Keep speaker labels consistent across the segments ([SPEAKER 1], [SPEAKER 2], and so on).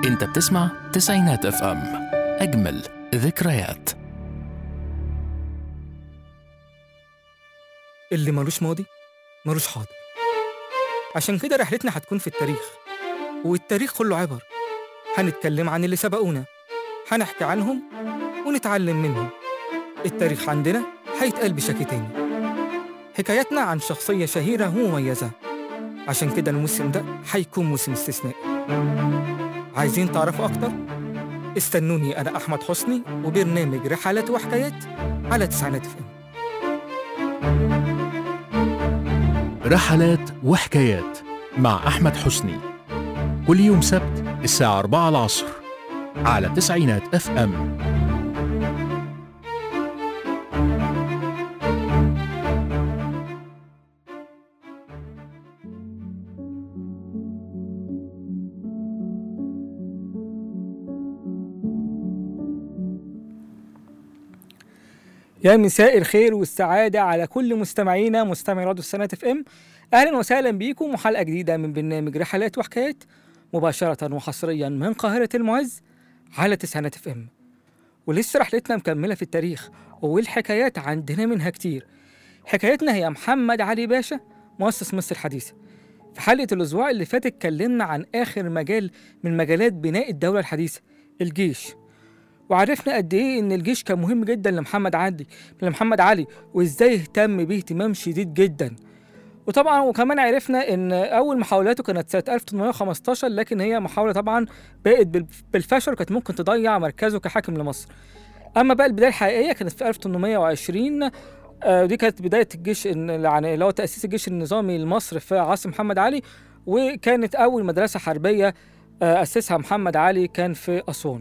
[SPEAKER 1] انت بتسمع تسعينات اف ام اجمل ذكريات
[SPEAKER 2] اللي ملوش ماضي ملوش حاضر عشان كده رحلتنا هتكون في التاريخ والتاريخ كله عبر هنتكلم عن اللي سبقونا هنحكي عنهم ونتعلم منهم التاريخ عندنا هيتقال بشكل تاني حكاياتنا عن شخصية شهيرة ومميزة عشان كده الموسم ده هيكون موسم استثنائي عايزين تعرفوا أكتر؟ استنوني أنا أحمد حسني وبرنامج رحلات وحكايات على تسعينات فم
[SPEAKER 1] رحلات وحكايات مع أحمد حسني كل يوم سبت الساعة 4 العصر على تسعينات اف ام
[SPEAKER 2] يا مساء الخير والسعادة على كل مستمعينا مستمعي راديو السنة اف ام أهلا وسهلا بيكم وحلقة جديدة من برنامج رحلات وحكايات مباشرة وحصريا من قاهرة المعز على تسعينات اف ام ولسه رحلتنا مكملة في التاريخ والحكايات عندنا منها كتير حكايتنا هي محمد علي باشا مؤسس مصر الحديثة في حلقة الأسبوع اللي فات اتكلمنا عن آخر مجال من مجالات بناء الدولة الحديثة الجيش وعرفنا قد ايه ان الجيش كان مهم جدا لمحمد علي لمحمد علي وازاي اهتم بيه اهتمام شديد جدا وطبعا وكمان عرفنا ان اول محاولاته كانت سنه 1815 لكن هي محاوله طبعا بقت بال- بالفشل وكانت ممكن تضيع مركزه كحاكم لمصر اما بقى البدايه الحقيقيه كانت في 1820 آه، ودي كانت بدايه الجيش إن- يعني اللي هو تاسيس الجيش النظامي لمصر في عصر محمد علي وكانت اول مدرسه حربيه آه، اسسها محمد علي كان في اسوان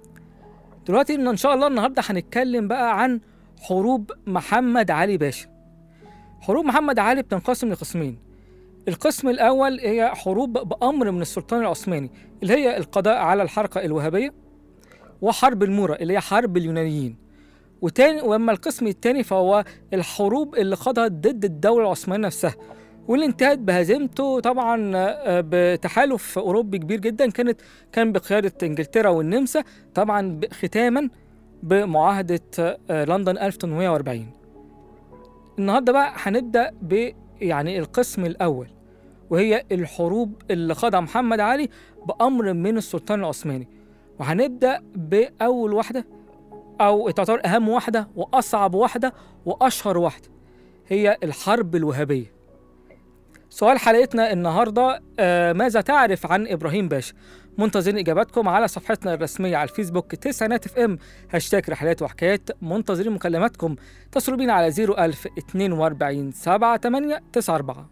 [SPEAKER 2] دلوقتي ان ان شاء الله النهارده هنتكلم بقى عن حروب محمد علي باشا حروب محمد علي بتنقسم لقسمين القسم الاول هي حروب بامر من السلطان العثماني اللي هي القضاء على الحركه الوهابيه وحرب المورة اللي هي حرب اليونانيين وتاني واما القسم الثاني فهو الحروب اللي خاضها ضد الدوله العثمانيه نفسها واللي انتهت بهزيمته طبعا آه، بتحالف اوروبي كبير جدا كانت كان بقياده انجلترا والنمسا طبعا ب- ختاما بمعاهده آه، لندن 1840 النهارده بقى هنبدا ب يعني القسم الاول وهي الحروب اللي خاضها محمد علي بامر من السلطان العثماني وهنبدا باول واحده او تعتبر اهم واحده واصعب واحده واشهر واحده هي الحرب الوهابيه سؤال حلقتنا النهارده آه ماذا تعرف عن ابراهيم باشا منتظرين اجاباتكم على صفحتنا الرسميه على الفيسبوك تسعينات اف ام هاشتاج رحلات وحكايات منتظرين مكالماتكم اتصلوا بينا على 01000 42 78 94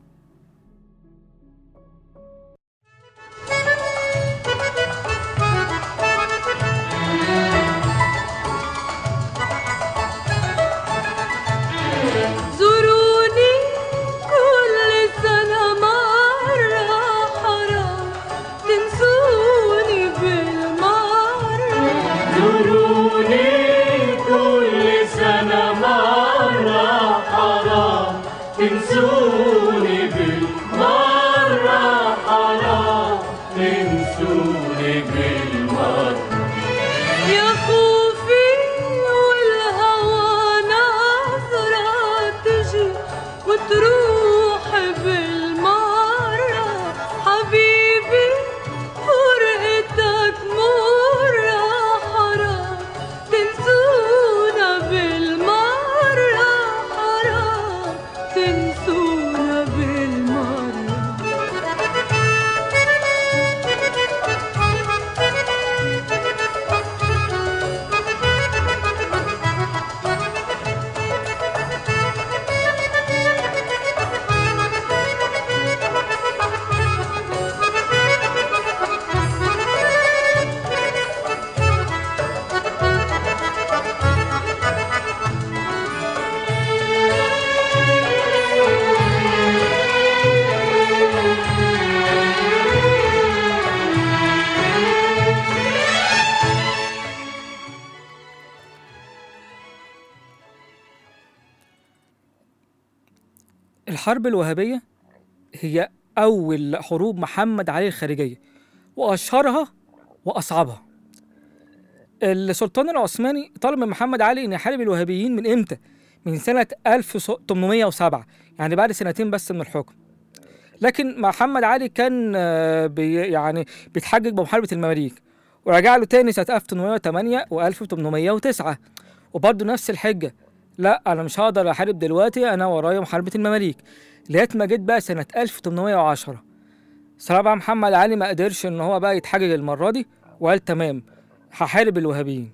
[SPEAKER 3] زوروني كل سنة مرة حرام تنسوني بالمرة
[SPEAKER 4] زوروني كل سنة مرة حرام تنسوني بالمرة حرام تنسوني بالمرة
[SPEAKER 3] يا خوفي والهوى نظرة تجي وتروح بالمرة حبيبي فرقتك مرة حرام تنسونا بالمرة حرام تنسونا بالمرة
[SPEAKER 2] الحرب الوهابية هي أول حروب محمد علي الخارجية وأشهرها وأصعبها السلطان العثماني طلب من محمد علي أن يحارب الوهابيين من إمتى؟ من سنة 1807 يعني بعد سنتين بس من الحكم لكن محمد علي كان آه، بي يعني بيتحجج بمحاربة المماليك ورجع له تاني سنة 1808 و 1809 وبرضه نفس الحجة لا أنا مش هقدر أحارب دلوقتي أنا ورايا محاربة المماليك لغاية ما جيت بقى سنة 1810 صراحة بقى محمد علي ما قدرش إن هو بقى يتحجج المرة دي وقال تمام هحارب الوهابيين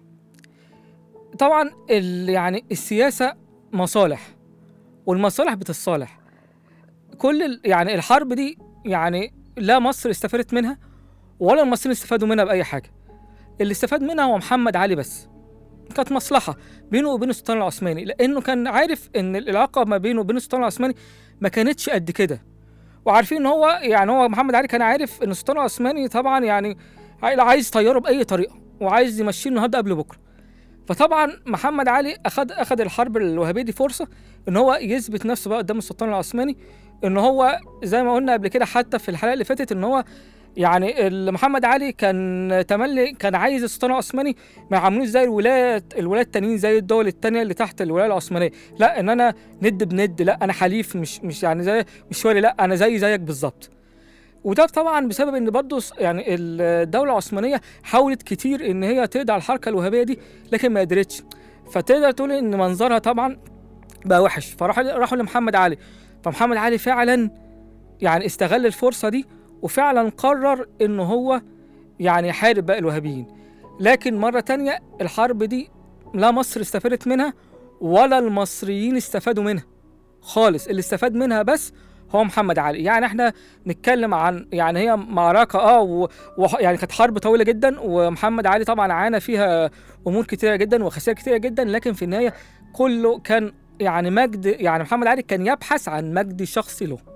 [SPEAKER 2] طبعا ال يعني السياسة مصالح والمصالح بتتصالح كل ال- يعني الحرب دي يعني لا مصر استفادت منها ولا المصريين استفادوا منها بأي حاجة اللي استفاد منها هو محمد علي بس كانت مصلحة بينه وبين السلطان العثماني لأنه كان عارف إن العلاقة ما بينه وبين السلطان العثماني ما كانتش قد كده وعارفين إن هو يعني هو محمد علي كان عارف إن السلطان العثماني طبعا يعني عاي- عايز يطيره بأي طريقة وعايز يمشيه النهارده قبل بكرة فطبعا محمد علي أخد أخد الحرب الوهابية دي فرصة إن هو يثبت نفسه بقى قدام السلطان العثماني إن هو زي ما قلنا قبل كده حتى في الحلقة اللي فاتت إن هو يعني ال- محمد علي كان تملي كان عايز السلطان العثماني ما يعاملوش زي الولايات الولايات التانيين زي الدول التانية اللي تحت الولاية العثمانية لا ان انا ند بند لا انا حليف مش مش يعني زي مش ولي لا انا زي زيك بالظبط وده طبعا بسبب ان برضه س- يعني الدولة العثمانية حاولت كتير ان هي تقضي على الحركة الوهابية دي لكن ما قدرتش فتقدر تقول ان منظرها طبعا بقى وحش فراح راحوا لمحمد علي فمحمد علي فعلا يعني استغل الفرصة دي وفعلا قرر ان هو يعني يحارب بقى الوهابيين لكن مرة تانية الحرب دي لا مصر استفادت منها ولا المصريين استفادوا منها خالص اللي استفاد منها بس هو محمد علي يعني احنا نتكلم عن يعني هي معركة اه و... و... يعني كانت حرب طويلة جدا ومحمد علي طبعا عانى فيها امور كتيرة جدا وخسائر كتيرة جدا لكن في النهاية كله كان يعني مجد يعني محمد علي كان يبحث عن مجد شخصي له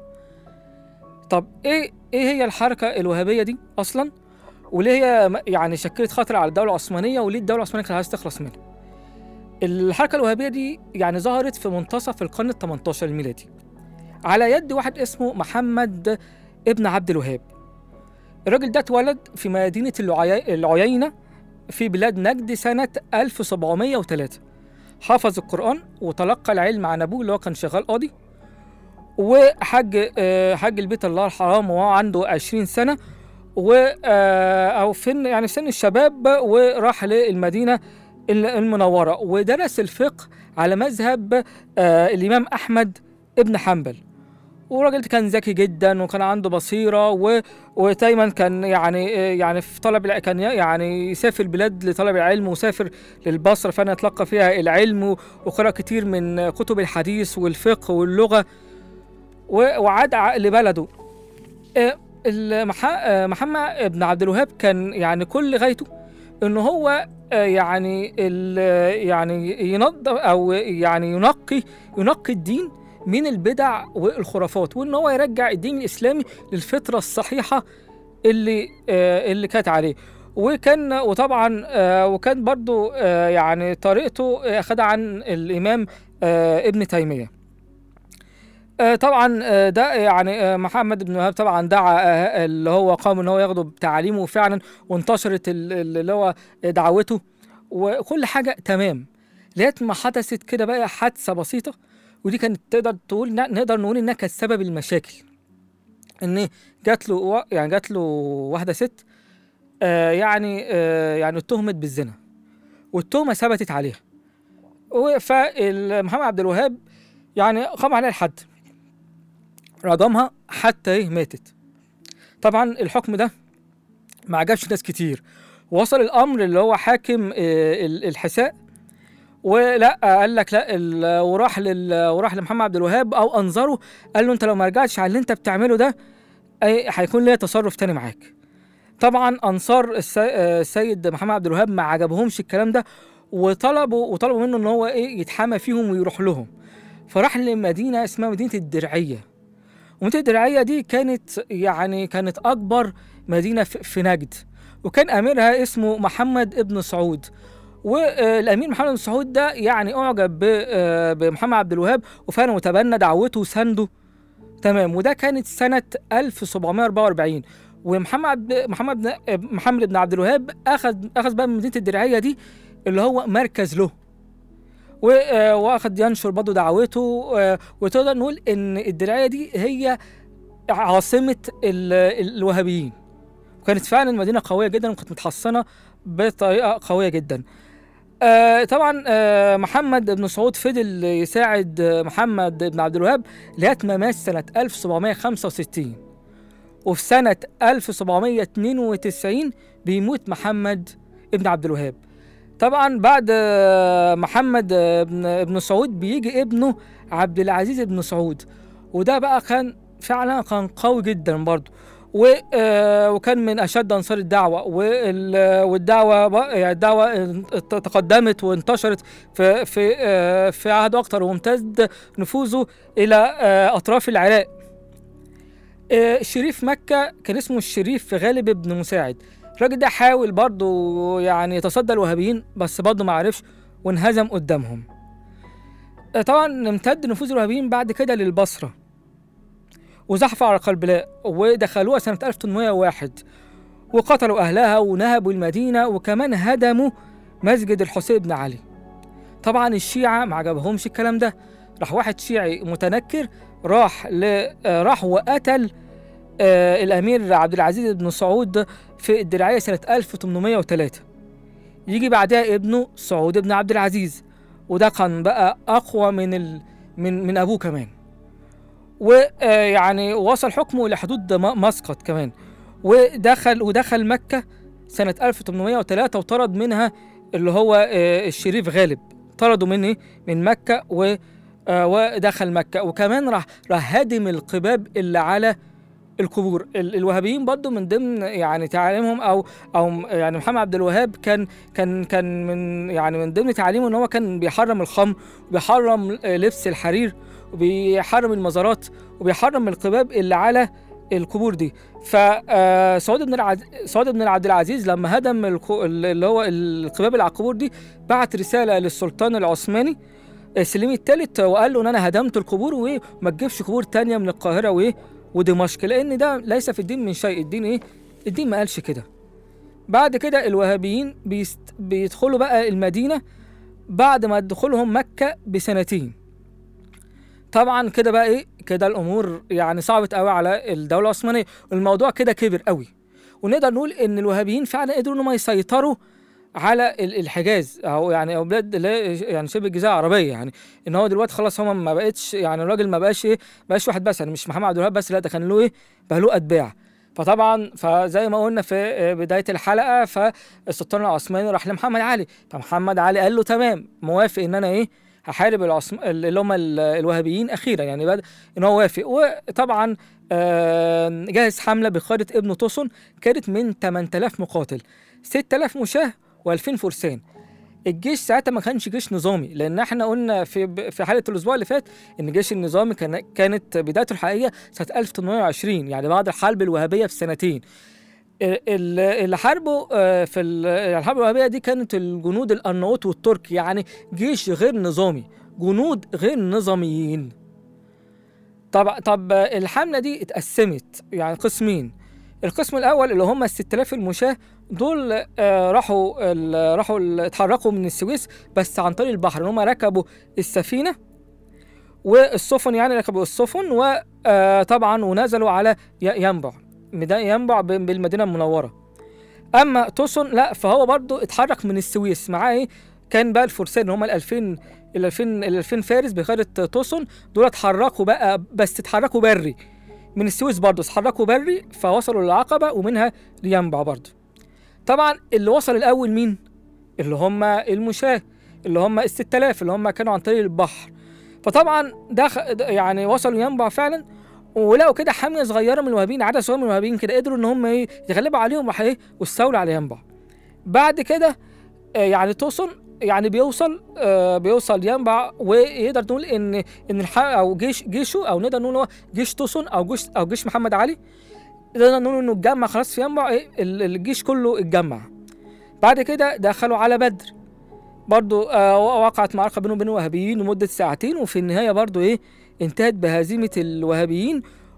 [SPEAKER 2] طب ايه ايه هي الحركة الوهابية دي اصلا وليه هي م- يعني شكلت خطر على الدولة العثمانية وليه الدولة العثمانية كانت عايزة تخلص منها الحركة الوهابية دي يعني ظهرت في منتصف القرن ال 18 الميلادي على يد واحد اسمه محمد ابن عبد الوهاب الراجل ده اتولد في مدينة العي- العيينة في بلاد نجد سنة 1703 حفظ القرآن وتلقى العلم عن أبوه اللي هو كان شغال قاضي وحج آه، حج البيت الله الحرام وهو عنده 20 سنة و آه، أو في يعني في سن الشباب وراح للمدينة ال- المنورة ودرس الفقه على مذهب آه، الإمام أحمد ابن حنبل وراجل كان ذكي جدا وكان عنده بصيرة و... ودايما كان يعني يعني في طلب الع- كان يعني يسافر البلاد لطلب العلم وسافر للبصرة فأنا يتلقى فيها العلم و- وقرأ كتير من كتب الحديث والفقه واللغة و- وعاد ع- لبلده آه، المح... آه، محمد بن عبد الوهاب كان يعني كل غايته ان هو آه، يعني ال... يعني ينظف او يعني ينقي ينقي الدين من البدع والخرافات وان هو يرجع الدين الاسلامي للفطره الصحيحه اللي آه، اللي كانت عليه وكان وطبعا آه، وكان برضو آه، يعني طريقته آه، اخدها عن الامام آه، ابن تيميه آه، طبعا آه، ده يعني آه، محمد بن وهاب طبعا دعا آه، اللي هو قام ان هو ياخده بتعليمه فعلا وانتشرت ال- ال- اللي هو دعوته وكل حاجه تمام لغايه ما حدثت كده بقى حادثه بسيطه ودي كانت تقدر تقول ن- نقدر نقول انها كانت سبب المشاكل ان جات له و- يعني جات له واحده ست آه يعني آه يعني اتهمت بالزنا والتهمه ثبتت عليها فمحمد عبد الوهاب يعني قام عليها الحد رجمها حتى ايه ماتت طبعا الحكم ده ما عجبش ناس كتير وصل الامر اللي هو حاكم آه، ال- الحساء ولا قال لك لا ال- وراح لل وراح لمحمد عبد الوهاب او انظره قال له انت لو ما رجعتش على اللي انت بتعمله ده أي- هيكون ليا تصرف تاني معاك طبعا انصار الس- آه، السيد محمد عبد الوهاب ما عجبهمش الكلام ده وطلبوا وطلبوا منه ان هو ايه يتحامى فيهم ويروح لهم فراح لمدينه اسمها مدينه الدرعيه ومدينه الدرعيه دي كانت يعني كانت اكبر مدينه في في نجد وكان اميرها اسمه محمد ابن سعود والامير محمد بن سعود ده يعني اعجب ب- آه، بمحمد عبد الوهاب وفعلا وتبنى دعوته وسنده تمام وده كانت سنه 1744 ومحمد عبد محمد بن محمد بن عبد الوهاب اخذ اخذ بقى من مدينه الدرعيه دي اللي هو مركز له و- آه، واخد ينشر برضه دعوته آه، وتقدر نقول ان الدرعيه دي هي عاصمه ال- الوهابيين وكانت فعلا مدينه قويه جدا وكانت متحصنه بطريقه قويه جدا آه طبعا آه محمد بن سعود فضل يساعد آه، محمد بن عبد الوهاب لغايه ما مات سنه 1765 وفي سنه 1792 بيموت محمد ابن عبد الوهاب طبعا بعد آه، محمد آه، بن ابن سعود بيجي ابنه عبد العزيز بن سعود وده بقى كان فعلا كان قوي جدا برضه و آه، وكان من اشد انصار الدعوه وال- والدعوه بق- يعني الدعوه ات- تقدمت وانتشرت في في آه، في عهد اكتر وامتد نفوذه الى آه، اطراف العراق آه، شريف مكه كان اسمه الشريف غالب بن مساعد الراجل ده حاول برضه يعني يتصدى الوهابيين بس برضه ما عرفش وانهزم قدامهم آه، طبعا امتد نفوذ الوهابيين بعد كده للبصره وزحفوا على قلبلاء ودخلوها سنة 1801 وقتلوا أهلها ونهبوا المدينة وكمان هدموا مسجد الحسين بن علي طبعا الشيعة ما عجبهمش الكلام ده راح واحد شيعي متنكر راح ل... آه، راح وقتل آه الأمير عبد العزيز بن سعود في الدرعية سنة 1803 يجي بعدها ابنه سعود بن عبد العزيز وده كان بقى أقوى من ال... من من أبوه كمان ويعني وصل حكمه لحدود م- مسقط كمان ودخل ودخل مكة سنة 1803 وطرد منها اللي هو آه، الشريف غالب طردوا من ايه من مكة و آه، ودخل مكة وكمان راح راح هدم القباب اللي على القبور ال- الوهابيين برضو من ضمن يعني تعاليمهم او او م- يعني محمد عبد الوهاب كان كان كان من يعني من ضمن تعاليمه ان هو كان بيحرم الخمر وبيحرم آه، لبس الحرير وبيحرم المزارات وبيحرم القباب اللي على القبور دي فسعود بن العز... سعود بن عبد العزيز لما هدم الق... اللي هو القباب اللي على القبور دي بعت رساله للسلطان العثماني آه، سليم الثالث وقال له ان انا هدمت القبور وايه وما تجيبش قبور تانية من القاهره وايه ودمشق لان ده ليس في الدين من شيء الدين ايه الدين ما قالش كده بعد كده الوهابيين بيست... بيدخلوا بقى المدينه بعد ما دخولهم مكه بسنتين طبعا كده بقى ايه كده الامور يعني صعبت قوي على الدوله العثمانيه الموضوع كده كبر قوي ونقدر نقول ان الوهابيين فعلا قدروا ان هم يسيطروا على ال- الحجاز او يعني او بلاد اللي هي يعني شبه الجزيره العربيه يعني ان هو دلوقتي خلاص هم ما بقتش يعني الراجل ما بقاش ايه ما بقاش واحد بس يعني مش محمد عبد الوهاب بس لا ده كان له ايه بقى له اتباع فطبعا فزي ما قلنا في آه، بدايه الحلقه فالسلطان العثماني راح لمحمد علي فمحمد علي قال له تمام موافق ان انا ايه هحارب العثم... اللي هم ال- الوهابيين اخيرا يعني بدا ان هو وافق وطبعا آه، جهز حمله بقياده ابنه توسن كانت من 8000 مقاتل 6000 مشاه و2000 فرسان الجيش ساعتها ما كانش جيش نظامي لان احنا قلنا في في حلقه الاسبوع اللي فات ان الجيش النظامي كان كانت بدايته الحقيقيه سنه 1820 يعني بعد الحرب الوهابيه بسنتين ال- ال- اللي حاربوا آه، في ال- الحرب الوهابيه دي كانت الجنود الارناؤوط والترك يعني جيش غير نظامي جنود غير نظاميين طب طب الحمله دي اتقسمت يعني قسمين القسم الاول اللي هم ال 6000 المشاه دول آه، راحوا ال- راحوا ال- اتحركوا من السويس بس عن طريق البحر ان هم ركبوا السفينه والسفن يعني ركبوا السفن وطبعا ونزلوا على ي- ينبع ميدان ينبع ب- بالمدينه المنوره اما توسن لا فهو برضو اتحرك من السويس معاه ايه كان بقى الفرسان اللي هم ال 2000 ال 2000 ال 2000 فارس بقياده توسن دول اتحركوا بقى بس اتحركوا بري من السويس برضو اتحركوا بري فوصلوا للعقبه ومنها لينبع برضو طبعا اللي وصل الاول مين اللي هم المشاه اللي هم ال 6000 اللي هم كانوا عن طريق البحر فطبعا دخل يعني وصلوا ينبع فعلا ولقوا كده حاميه صغيره من الوهابيين عدد صغير من الوهابيين كده قدروا ان هم ايه يتغلبوا عليهم راح ايه واستولوا على ينبع بعد كده آه، يعني توصل يعني بيوصل آه بيوصل ينبع ويقدر نقول ان ان الح... او جيش جيشه او نقدر نقول هو جيش توسن او جيش او جيش محمد علي نقدر نقول انه اتجمع خلاص في ينبع ايه ال- الجيش كله اتجمع بعد كده دخلوا على بدر برضو آه وقعت معركة بينهم وبين الوهابيين لمدة ساعتين وفي النهاية برضو ايه انتهت بهزيمة الوهابيين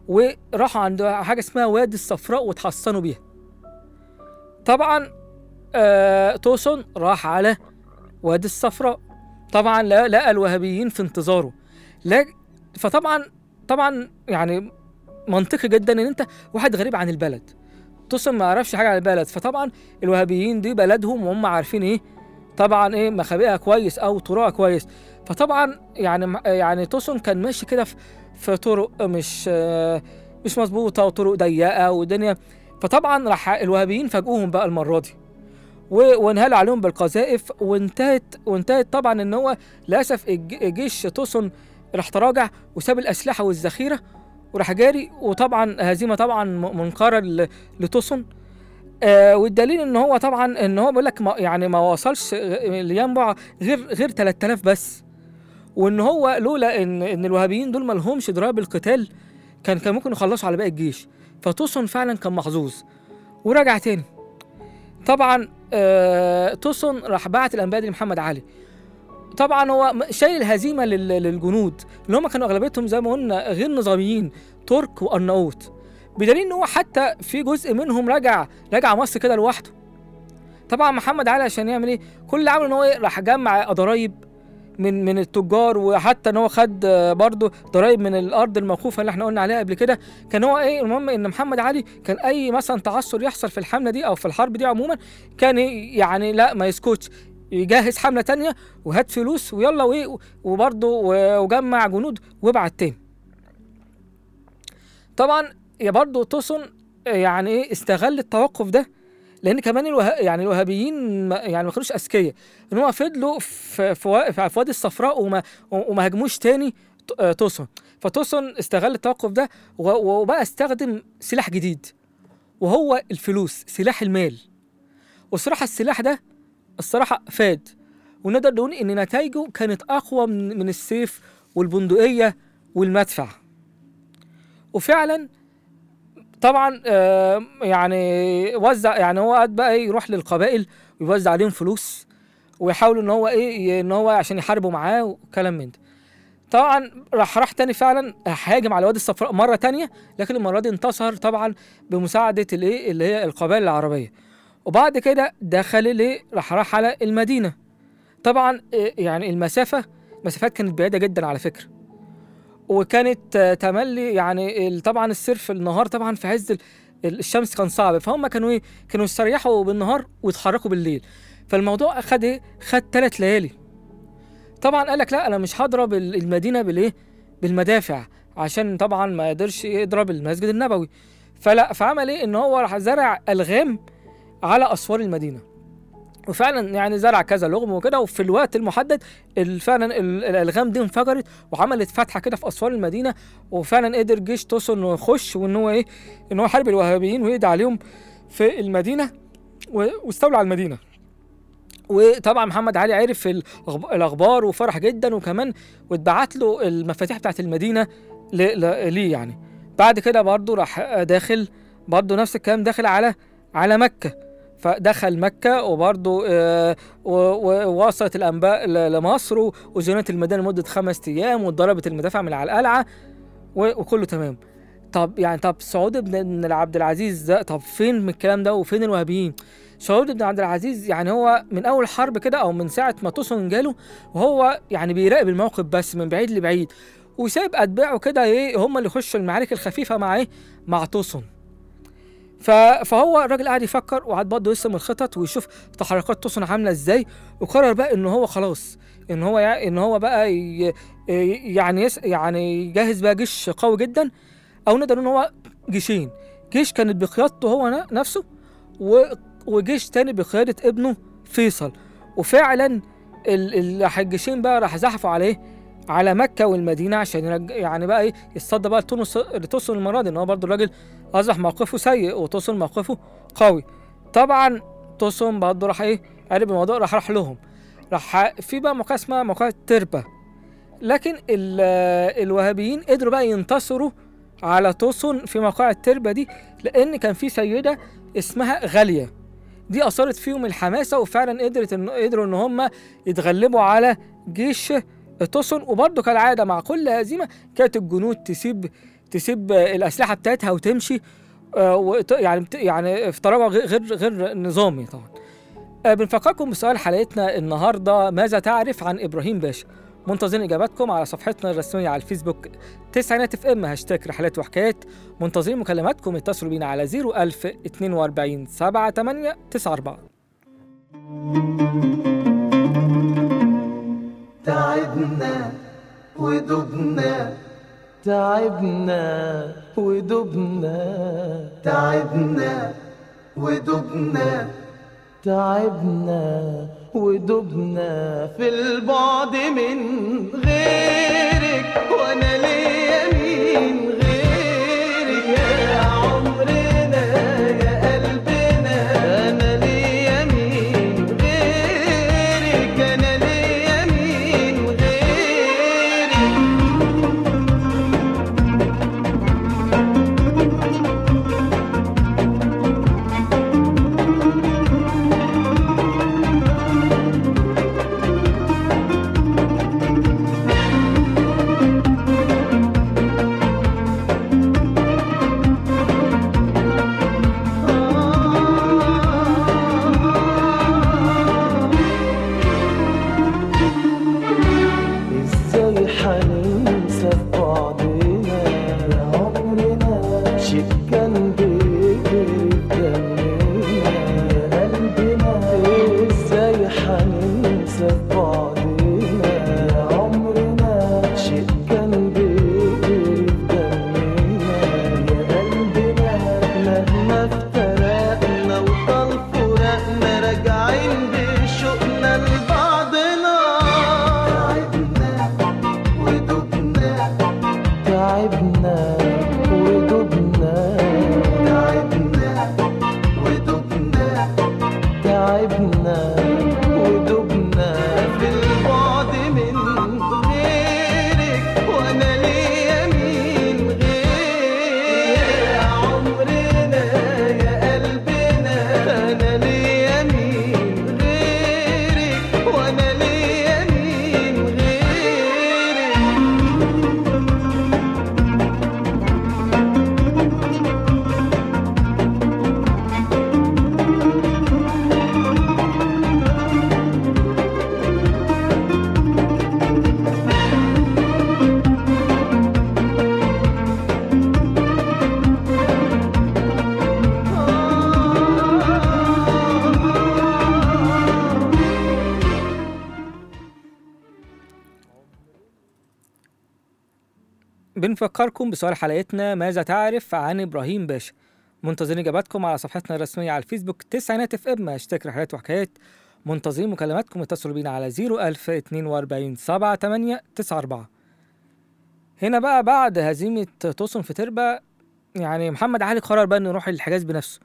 [SPEAKER 2] وراحوا عند حاجه اسمها وادي الصفراء وتحصنوا بيها طبعا آه توسن راح على وادي الصفراء طبعا لا- لقى الوهابيين في انتظاره لا فطبعا طبعا يعني منطقي جدا ان انت واحد غريب عن البلد توسن ما يعرفش حاجه عن البلد فطبعا الوهابيين دي بلدهم وهم عارفين ايه طبعا ايه مخابئها كويس او طرقها كويس فطبعا يعني يعني توسن كان ماشي كده في, في طرق مش آه، مش مظبوطه وطرق ضيقه ودنيا فطبعا راح الوهابيين فاجئوهم بقى المره دي و- وانهال عليهم بالقذائف وانتهت وانتهت طبعا ان هو للاسف الج- جيش توسن راح تراجع وساب الاسلحه والذخيره وراح جاري وطبعا هزيمه طبعا م- منقره ل- لتوسن آه والدليل ان هو طبعا ان هو بيقول لك ما- يعني ما وصلش غ- لينبع غير غير 3000 بس وان هو لولا ان ان الوهابيين دول ما لهمش درايه بالقتال كان كان ممكن يخلصوا على باقي الجيش فتوسن فعلا كان محظوظ ورجع تاني طبعا آه توسن راح بعت الانباء دي لمحمد علي طبعا هو م- شايل الهزيمه لل- للجنود اللي هم كانوا اغلبيتهم زي ما قلنا غير نظاميين ترك وارناؤوط بدليل ان هو حتى في جزء منهم رجع رجع مصر كده لوحده طبعا محمد علي عشان يعمل ايه كل اللي عمله ان هو إيه؟ راح جمع ضرايب من من التجار وحتى ان هو خد آه، برضه ضرايب من الارض الموقوفه اللي احنا قلنا عليها قبل كده كان هو ايه المهم ان محمد علي كان اي مثلا تعثر يحصل في الحمله دي او في الحرب دي عموما كان إيه؟ يعني لا ما يسكتش يجهز حمله تانية وهات فلوس ويلا وايه وبرضه و- وجمع جنود وابعت تاني طبعا يا برضه توسن آه، يعني ايه استغل التوقف ده لان كمان الوه... يعني الوهابيين ما- يعني ما كانوش اذكياء ان هم فضلوا في في, وا- في وادي الصفراء وما وما هاجموش تاني ت- آه، توسن فتوسن استغل التوقف ده و- وبقى استخدم سلاح جديد وهو الفلوس سلاح المال والصراحه السلاح ده الصراحه فاد ونقدر نقول ان نتائجه كانت اقوى من, من السيف والبندقيه والمدفع وفعلا طبعا آه، يعني وزع يعني هو قعد بقى إيه يروح للقبائل ويوزع عليهم فلوس ويحاول ان هو ايه ان هو عشان يحاربوا معاه وكلام من ده طبعا راح راح تاني فعلا هاجم على وادي الصفراء مره تانية لكن المره دي انتصر طبعا بمساعده الايه اللي هي القبائل العربيه وبعد كده دخل الايه راح راح على المدينه طبعا إيه، يعني المسافه مسافات كانت بعيده جدا على فكره وكانت آه، تملي يعني ال- طبعا السير في النهار طبعا في عز ال- ال- الشمس كان صعب فهم كانوا ايه كانوا يستريحوا بالنهار ويتحركوا بالليل فالموضوع اخد ايه خد ثلاث ليالي طبعا قال لك لا انا مش هضرب ال- المدينه بالايه بالمدافع عشان طبعا ما يقدرش يضرب المسجد النبوي فلا فعمل ايه ان هو راح زرع الغام على اسوار المدينه وفعلا يعني زرع كذا لغم وكده وفي الوقت المحدد ال- فعلا ال- الالغام دي انفجرت وعملت فتحه كده في اسوار المدينه وفعلا قدر جيش توسو انه يخش وان هو ايه ان هو يحارب الوهابيين ويقضي عليهم في المدينه و- واستولى على المدينه وطبعا محمد علي عرف الأخب- الاخبار وفرح جدا وكمان واتبعت له المفاتيح بتاعت المدينه ل- ل- ليه يعني بعد كده برضه راح داخل برضه نفس الكلام داخل على على مكه فدخل مكة وبرضه آه، و- و- ووصلت الأنباء ل- لمصر و- وزينت المدينة لمدة خمس أيام واتضربت المدافع من على القلعة و- وكله تمام طب يعني طب سعود بن بن عبد العزيز ده طب فين من الكلام ده وفين الوهابيين؟ سعود بن عبد العزيز يعني هو من اول حرب كده او من ساعه ما توسن جاله وهو يعني بيراقب الموقف بس من بعيد لبعيد وسايب اتباعه كده ايه هم اللي يخشوا المعارك الخفيفه مع ايه؟ مع توسن ف... فهو الراجل قاعد يفكر وقعد برضه يرسم الخطط ويشوف تحركات توسن عامله ازاي وقرر بقى ان هو خلاص ان هو يع... ان هو بقى ي... يعني يس... يعني يجهز بقى جيش قوي جدا او نقدر نقول ان هو جيشين جيش كانت بقيادته هو ن- نفسه و... وجيش تاني بقياده ابنه فيصل وفعلا ال... ال... الجيشين بقى راح زحفوا عليه على مكه والمدينه عشان يرج... يعني بقى ايه يصطاد بقى لتونس لتوسن المره دي ان هو برضه الراجل اصبح موقفه سيء وتوسن موقفه قوي طبعا توسن برضه راح ايه عرف الموضوع راح راح لهم راح في بقى موقع اسمها موقع تربه لكن ال- الوهابيين قدروا بقى ينتصروا على توسن في موقع التربه دي لان كان في سيده اسمها غاليه دي اثارت فيهم الحماسه وفعلا قدرت إن قدروا ان هم يتغلبوا على جيش توسن وبرضه كالعاده مع كل هزيمه كانت الجنود تسيب تسيب آه، الاسلحه بتاعتها وتمشي آه، وت- يعني بت- يعني في تراجع غير غير غير نظامي طبعا آه، بنفكركم بسؤال حلقتنا النهارده ماذا تعرف عن ابراهيم باشا منتظرين اجاباتكم على صفحتنا الرسميه على الفيسبوك تسعينات اف ام هاشتاج رحلات وحكايات منتظرين مكالماتكم اتصلوا بينا على 01000 42 78 94
[SPEAKER 5] تعبنا ودبنا تعبنا ودبنا تعبنا ودبنا تعبنا ودبنا في البعد من غيرك وانا ليا مين غيرك يا عمرنا يا قلبنا انا ليا مين غيرك انا ليا مين غيرك ازاي حننسى بعضنا يا عمرنا شيء كان بيجري في دمنا يا قلبنا ازاي حننسى بعضنا يا عمرنا شيء كان بيجري في دمنا يا قلبنا مهما افترقنا وطال فراقنا راجعين بشوقنا لبعضنا تعبنا ودبنا تعبنا ودبنا تعبنا ودبنا تعبنا ودبنا في البعد من غيرك وانا ليا مين غيرك يا عمرنا يا قلبنا انا ليا مين غيرك وانا ليا مين غيرك
[SPEAKER 2] بنفكركم بسؤال حلقتنا ماذا تعرف عن ابراهيم باشا منتظرين اجاباتكم على صفحتنا الرسميه على الفيسبوك تسعينات اف ام هاشتاج رحلات وحكايات منتظرين مكالماتكم اتصلوا بينا على 01000 42 78 94 هنا بقى بعد هزيمه توسن في تربه يعني محمد علي قرر بقى انه يروح الحجاز بنفسه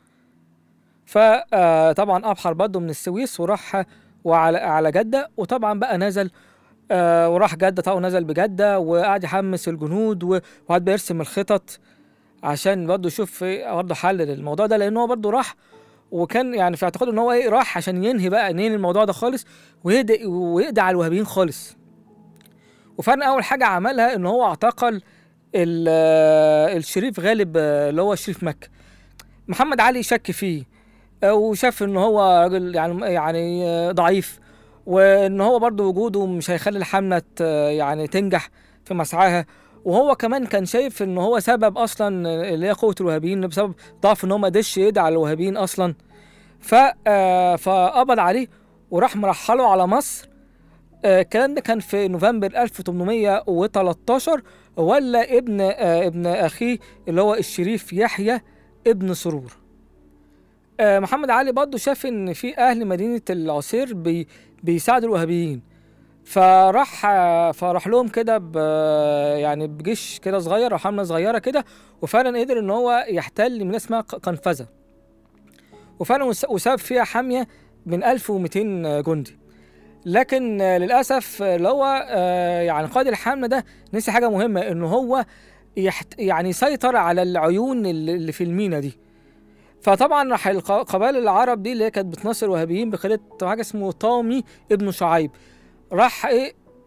[SPEAKER 2] فطبعا ابحر برضه من السويس وراح وعلى على جده وطبعا بقى نزل آه وراح جده طبعا نزل بجده وقعد يحمس الجنود و- وقعد بيرسم الخطط عشان برضه يشوف إيه برضه حل للموضوع ده لان هو برضه راح وكان يعني في اعتقاده ان هو ايه راح عشان ينهي بقى ينهي الموضوع ده خالص ويقضي ويقضي على الوهابيين خالص وفعلا اول حاجه عملها ان هو اعتقل ال- آه، الشريف غالب آه، اللي هو شريف مكه محمد علي شك فيه آه، وشاف ان هو راجل يعني يعني آه، ضعيف وان هو برضه وجوده مش هيخلي الحمله ت- يعني تنجح في مسعاها وهو كمان كان شايف ان هو سبب اصلا اللي هي قوه الوهابيين بسبب ضعف ان هو ما قدرش يقضي على الوهابيين اصلا ف آه، فقبض عليه وراح مرحله على مصر آه، الكلام ده كان في نوفمبر 1813 ولا ابن آه، ابن اخيه اللي هو الشريف يحيى ابن سرور آه، محمد علي برضه شاف ان في اهل مدينه العسير بي بيساعدوا الوهابيين فراح آه، فراح لهم كده ب يعني بجيش كده صغير او حمله صغيره كده وفعلا قدر ان هو يحتل من اسمها ق- قنفذه وفعلا وس- وساب فيها حاميه من 1200 جندي لكن آه، للاسف آه، اللي هو آه، يعني قائد الحمله ده نسي حاجه مهمه ان هو يحت يعني يسيطر على العيون اللي اللي في المينا دي فطبعا راح الق- قبائل العرب دي اللي هي كانت بتناصر الوهابيين بقياده حاجه اسمه طامي ابن شعيب راح ايه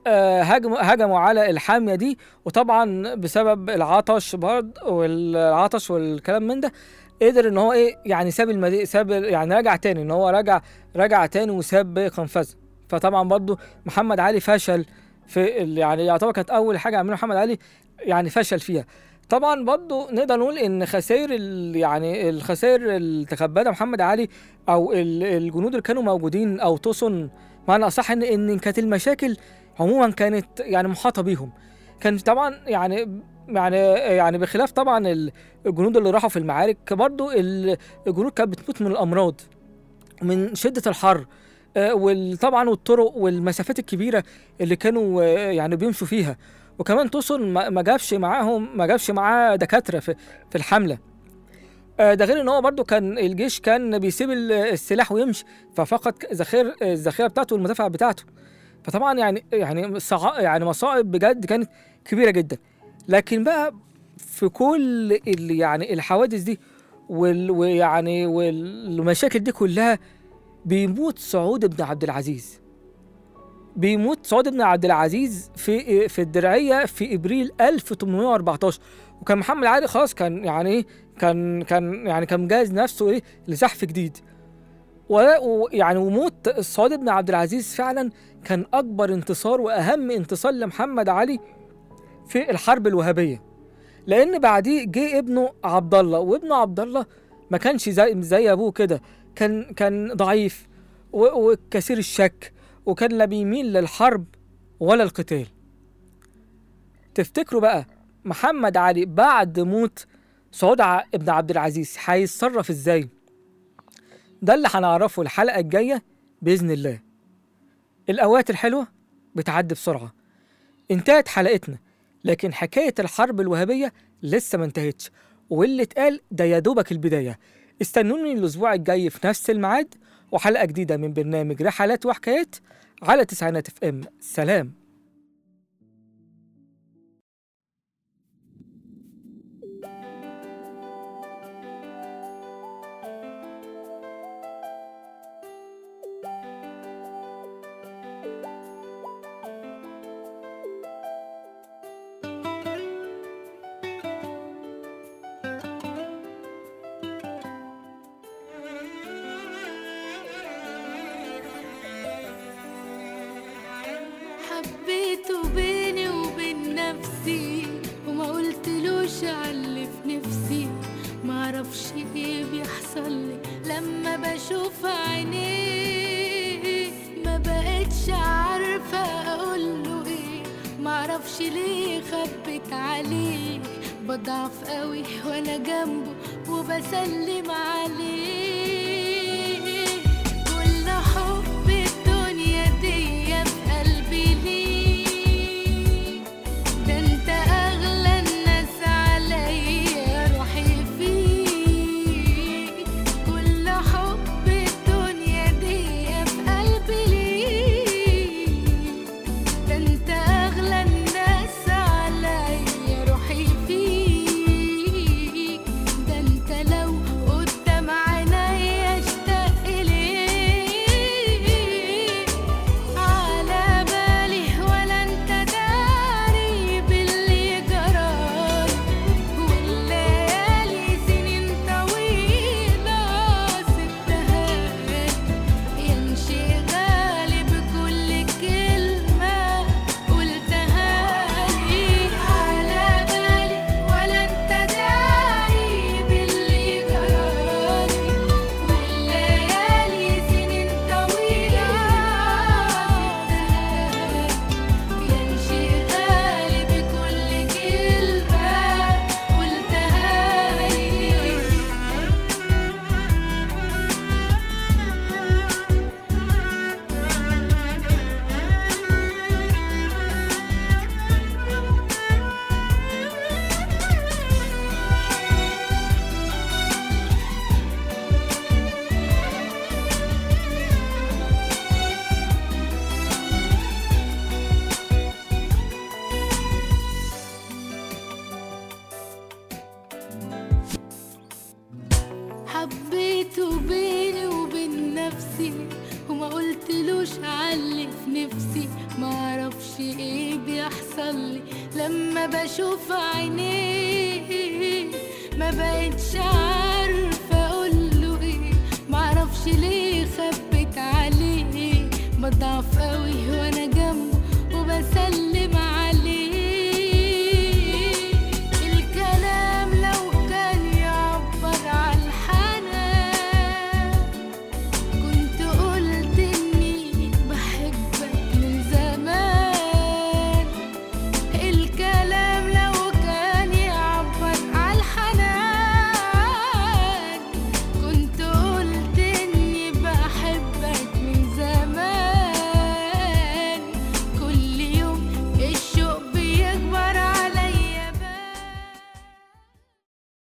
[SPEAKER 2] آه، هاجموا هجموا على الحاميه دي وطبعا بسبب العطش برضه والعطش والكلام من ده قدر ان هو ايه يعني ساب المدينه ساب يعني رجع تاني ان هو رجع رجع تاني وساب قنفذه فطبعا برضه محمد علي فشل في ال- يعني يعتبر كانت اول حاجه عملها محمد علي يعني فشل فيها طبعا برضه نقدر نقول ان خسائر ال- يعني الخسائر اللي تكبدها محمد علي او ال- الجنود اللي كانوا موجودين او توسن معنى اصح ان ان كانت المشاكل عموما كانت يعني محاطه بيهم كان طبعا يعني يعني يعني بخلاف طبعا ال- الجنود اللي راحوا في المعارك برضو ال- الجنود كانت بتموت من الامراض من شده الحر آه، وطبعا والطرق والمسافات الكبيره اللي كانوا آه، يعني بيمشوا فيها وكمان توسن ما ما جابش معاهم ما جابش معاه دكاتره في في الحمله آه، ده غير ان هو برضو كان الجيش كان بيسيب ال- السلاح ويمشي ففقد ذخير الذخيره بتاعته والمدافع بتاعته فطبعا يعني يعني صع... يعني مصائب بجد كانت كبيره جدا لكن بقى في كل ال... يعني الحوادث دي وال... ويعني والمشاكل دي كلها بيموت سعود بن عبد العزيز بيموت سعود بن عبد العزيز في في الدرعيه في ابريل 1814 وكان محمد علي خلاص كان يعني ايه كان كان يعني كان مجهز نفسه ايه لزحف جديد ولا- ويعني وموت سعود بن عبد العزيز فعلا كان اكبر انتصار واهم انتصار لمحمد علي في الحرب الوهابيه لان بعديه جه ابنه عبد الله وابنه عبد الله ما كانش زي زي ابوه كده كان كان ضعيف و- وكثير الشك وكان لا بيميل للحرب ولا القتال تفتكروا بقى محمد علي بعد موت سعود ع- بن عبد العزيز هيتصرف ازاي ده اللي هنعرفه الحلقه الجايه باذن الله الاوقات الحلوه بتعدي بسرعه انتهت حلقتنا لكن حكايه الحرب الوهابيه لسه ما انتهتش واللي اتقال ده يا دوبك البدايه استنوني الاسبوع الجاي في نفس الميعاد وحلقه جديده من برنامج رحلات وحكايات على تسعينات اف ام سلام
[SPEAKER 3] حبيته بيني وبين نفسي وما قلتلوش على في نفسي معرفش ايه بيحصل لي لما بشوف عينيه ما بقتش عارفة اقوله ايه معرفش ليه خبت عليه بضعف قوي وانا جنبه وبسلم عليه كل حب الدنيا دي في قلبي ليك ده انت اغلى الناس عليا روحي فيك كل حب الدنيا دي في قلبي ليك ده انت اغلى الناس عليا روحي فيك ده انت لو قدام عينيا اشتاق ليك على بالي ولا انت داري باللي جرالي والليالي سنين طويلة سبتها يمشي غالي بكل كلمة قلتها لي على بالي ولا انت داري باللي جرالي والليالي سنين طويلة يمشي غالي بكل كلمة قلتها لي حبيته بيني وبين نفسي وما ما قلتلوش علي في نفسي ما اعرفش ايه بيحصل لي لما بشوف عينيه ما بقتش عارفه اقوله ايه ما اعرفش ليه خبت عليه بضعف قوي وانا